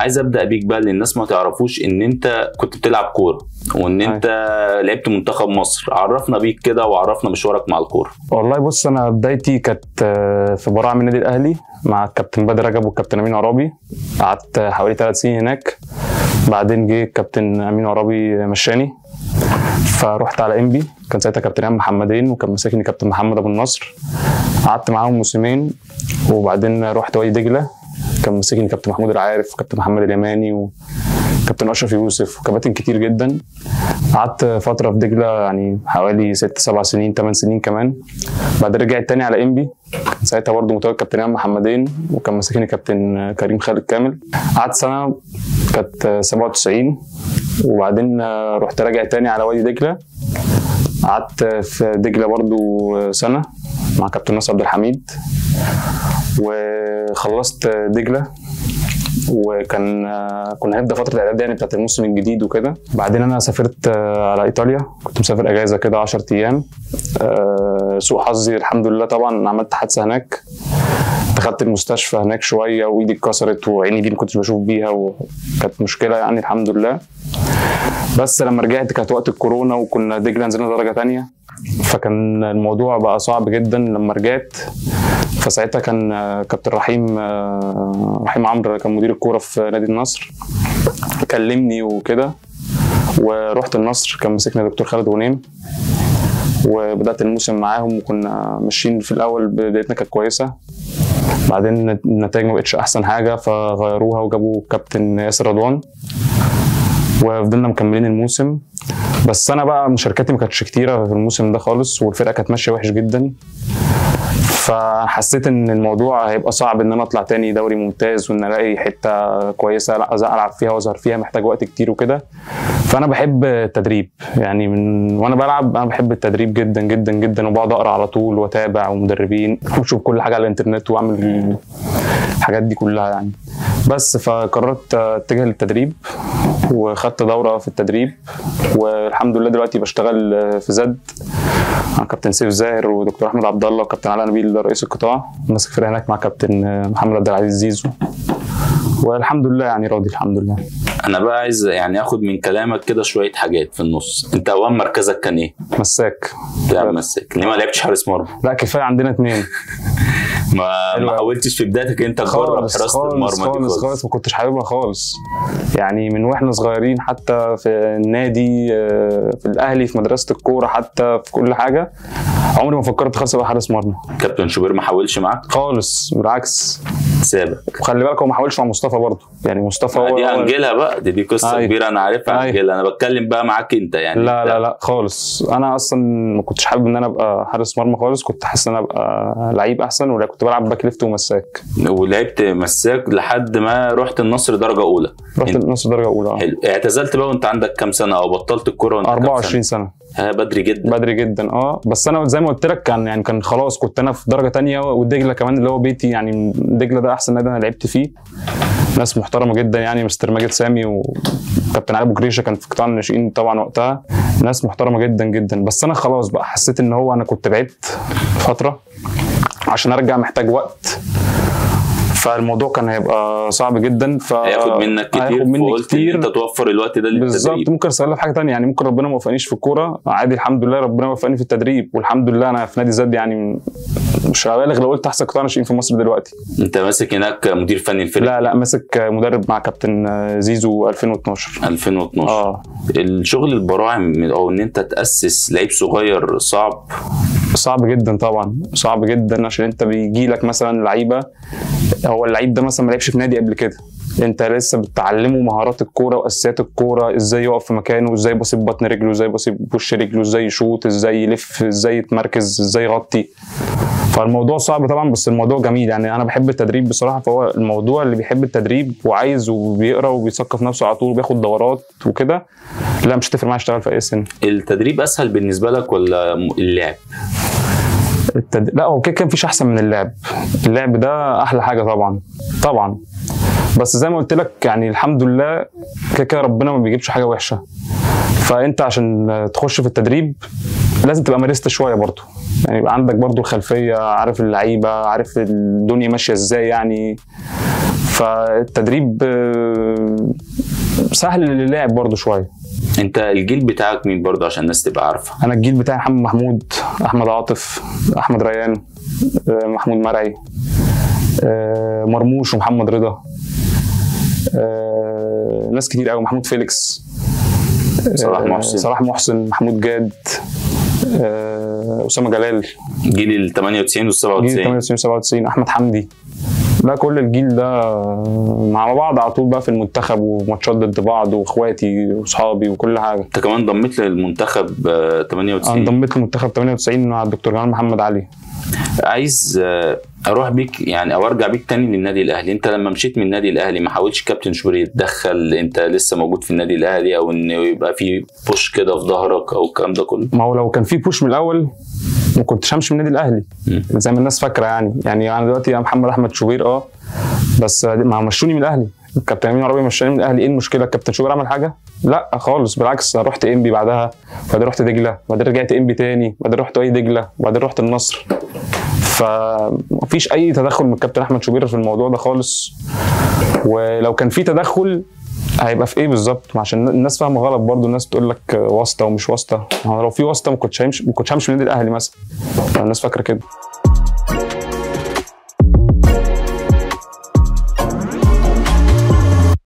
عايز ابدا بيك بقى لان الناس ما تعرفوش ان انت كنت بتلعب كوره وان انت لعبت منتخب مصر عرفنا بيك كده وعرفنا مشوارك مع الكوره والله بص انا بدايتي كانت آه، في براعم النادي الاهلي مع الكابتن بدر رجب والكابتن امين عرابي قعدت حوالي ثلاث سنين هناك بعدين جه الكابتن امين عرابي مشاني فرحت على انبي كان ساعتها كابتن ايهاب محمدين وكان ماسكني كابتن محمد ابو النصر قعدت معاهم موسمين وبعدين رحت وادي دجله كان ماسكني كابتن محمود العارف وكابتن محمد اليماني وكابتن اشرف يوسف وكباتن كتير جدا قعدت فتره في دجله يعني حوالي ست سبع سنين ثمان سنين كمان بعدين رجعت تاني على انبي كان ساعتها برضه متواجد كابتن ايهاب محمدين وكان ماسكني كابتن كريم خالد كامل قعدت سنه كانت 97 وبعدين رحت راجع تاني على وادي دجله قعدت في دجله برضو سنه مع كابتن ناصر عبد الحميد وخلصت دجله وكان كنا هنبدا فتره الاعداد يعني بتاعت الموسم الجديد وكده بعدين انا سافرت على ايطاليا كنت مسافر اجازه كده 10 ايام أه، سوء حظي الحمد لله طبعا عملت حادثه هناك دخلت المستشفى هناك شويه وايدي اتكسرت وعيني دي ما كنتش بشوف بيها وكانت مشكله يعني الحمد لله بس لما رجعت كانت وقت الكورونا وكنا دجله نزلنا درجه تانية فكان الموضوع بقى صعب جدا لما رجعت فساعتها كان آه، كابتن رحيم آه، رحيم عمرو كان مدير الكوره في نادي النصر كلمني وكده ورحت النصر كان مسكنا دكتور خالد غنيم وبدات الموسم معاهم وكنا ماشيين في الاول بدايتنا كانت كويسه بعدين النتائج ما بقتش احسن حاجه فغيروها وجابوا كابتن ياسر رضوان وفضلنا مكملين الموسم بس انا بقى مشاركاتي ما كانتش كتيره في الموسم ده خالص والفرقه كانت ماشيه وحش جدا فحسيت ان الموضوع هيبقى صعب ان انا اطلع تاني دوري ممتاز وان الاقي حته كويسه لا العب فيها واظهر فيها محتاج وقت كتير وكده فانا بحب التدريب يعني من وانا بلعب انا بحب التدريب جدا جدا جدا وبقعد اقرا على طول واتابع ومدربين واشوف كل حاجه على الانترنت واعمل الحاجات دي كلها يعني بس فقررت اتجه للتدريب وخدت دوره في التدريب والحمد لله دلوقتي بشتغل في زد مع كابتن سيف زاهر ودكتور احمد عبد الله وكابتن علاء نبيل رئيس القطاع ماسك فرقه هناك مع كابتن محمد عبد العزيز زيزو والحمد لله يعني راضي الحمد لله انا بقى عايز يعني اخد من كلامك كده شويه حاجات في النص انت اول مركزك كان ايه؟ مساك بتلعب مساك ليه ما لعبتش حارس مرمى؟ لا كفايه عندنا اثنين ما ما حاولتش في بدايتك انت تجرب خالص حراسه خالص المرمى دي خالص خالص ما كنتش حاببها خالص يعني من واحنا صغيرين حتى في النادي آه، في الاهلي في مدرسه الكوره حتى في كل حاجه عمري ما فكرت خالص ابقى حارس مرمى كابتن شوبير ما حاولش معاك خالص بالعكس سابك وخلي بالك هو ما حاولش مع مصطفى برضه يعني مصطفى هو دي انجيلا بقى دي, دي قصه أيوة. كبيره انا عارفها أيوة. انجيلا انا بتكلم بقى معاك انت يعني لا أنت لا لا خالص انا اصلا ما كنتش حابب ان انا ابقى حارس مرمى خالص كنت حاسس ان انا ابقى لعيب احسن ولا كنت بلعب باك ليفت ومساك ولعبت مساك لحد ما رحت النصر درجه اولى رحت انت- نص درجه اولى آه. حلو اعتزلت بقى وانت عندك كام سنه او بطلت الكوره وانت كام 24 سنه سنه ها بدري جدا بدري جدا اه بس انا زي ما قلت لك كان يعني كان خلاص كنت انا في درجه تانية ودجله كمان اللي هو بيتي يعني دجله ده احسن نادي انا لعبت فيه ناس محترمه جدا يعني مستر ماجد سامي وكابتن علي ابو جريشه كان في قطاع الناشئين طبعا وقتها ناس محترمه جدا جدا بس انا خلاص بقى حسيت ان هو انا كنت بعدت فتره عشان ارجع محتاج وقت فالموضوع كان هيبقى صعب جدا ف هياخد منك كتير هياخد مني فقلت كتير ان انت توفر الوقت ده بالظبط للتدريب ممكن استغلها في حاجه تانية يعني ممكن ربنا ما وفقنيش في الكوره عادي الحمد لله ربنا وفقني في التدريب والحمد لله انا في نادي زد يعني مش هبالغ لو قلت احسن قطاع ناشئين في مصر دلوقتي انت ماسك هناك مدير فني الفريق لا لا ماسك مدرب مع كابتن زيزو 2012 2012 اه الشغل البراعم او ان انت تاسس لعيب صغير صعب صعب جدا طبعا صعب جدا عشان انت بيجي لك مثلا لعيبه هو اللعيب ده مثلا ما لعبش في نادي قبل كده انت لسه بتعلمه مهارات الكوره واساسيات الكوره ازاي يقف في مكانه ازاي يبص ببطن رجله ازاي يبص بوش رجله ازاي يشوط ازاي يلف ازاي يتمركز ازاي يغطي فالموضوع صعب طبعا بس الموضوع جميل يعني انا بحب التدريب بصراحه فهو الموضوع اللي بيحب التدريب وعايز وبيقرا وبيثقف نفسه على طول وبياخد دورات وكده لا مش هتفرق معايا اشتغل في اي سن التدريب اسهل بالنسبه لك ولا م- اللعب التد... لا هو كده كده مفيش احسن من اللعب اللعب ده احلى حاجه طبعا طبعا بس زي ما قلت لك يعني الحمد لله كده كده ربنا ما بيجيبش حاجه وحشه فانت عشان تخش في التدريب لازم تبقى مارست شويه برضه يعني يبقى عندك برضه الخلفيه عارف اللعيبه عارف الدنيا ماشيه ازاي يعني فالتدريب آه، سهل للاعب برضه شويه انت الجيل بتاعك مين برضه عشان الناس تبقى عارفه انا الجيل بتاعي محمد محمود احمد عاطف احمد ريان آه، محمود مرعي آه، مرموش ومحمد رضا آه، ناس كتير قوي محمود فيليكس صلاح آه، محسن. صلاح محسن محمود جاد آه، اسامه جلال جيل ال 98 وال جيل 97 98 97 احمد حمدي لا كل الجيل ده مع بعض على طول بقى في المنتخب وماتشات ضد بعض واخواتي واصحابي وكل حاجه انت كمان ضميت للمنتخب آه، انا 98 انضميت لمنتخب 98 مع الدكتور جمال محمد علي عايز آه، اروح بيك يعني او ارجع بيك تاني للنادي الاهلي انت لما مشيت من النادي الاهلي ما حاولتش كابتن شوبير يتدخل انت لسه موجود في النادي الاهلي او انه يبقى في بوش كده في ظهرك او الكلام ده كله ما هو لو كان في بوش من الاول ما كنتش همشي من النادي الاهلي مم. زي ما الناس فاكره يعني يعني انا دلوقتي يا محمد احمد شوبير اه بس ما مشوني من الاهلي الكابتن امين عربي مشاني من الاهلي ايه المشكله الكابتن شوبير عمل حاجه لا خالص بالعكس أنا رحت انبي بعدها بعدين رحت دجله بعدين رجعت انبي تاني بعدين رحت اي دجله بعدين رحت النصر فمفيش اي تدخل من الكابتن احمد شوبير في الموضوع ده خالص ولو كان في تدخل هيبقى في ايه بالظبط ما عشان الناس فاهمه غلط برضو الناس بتقول لك واسطه ومش واسطه ما هو لو في واسطه ما كنتش همشي ما كنتش همشي من النادي الاهلي مثلا الناس فاكره كده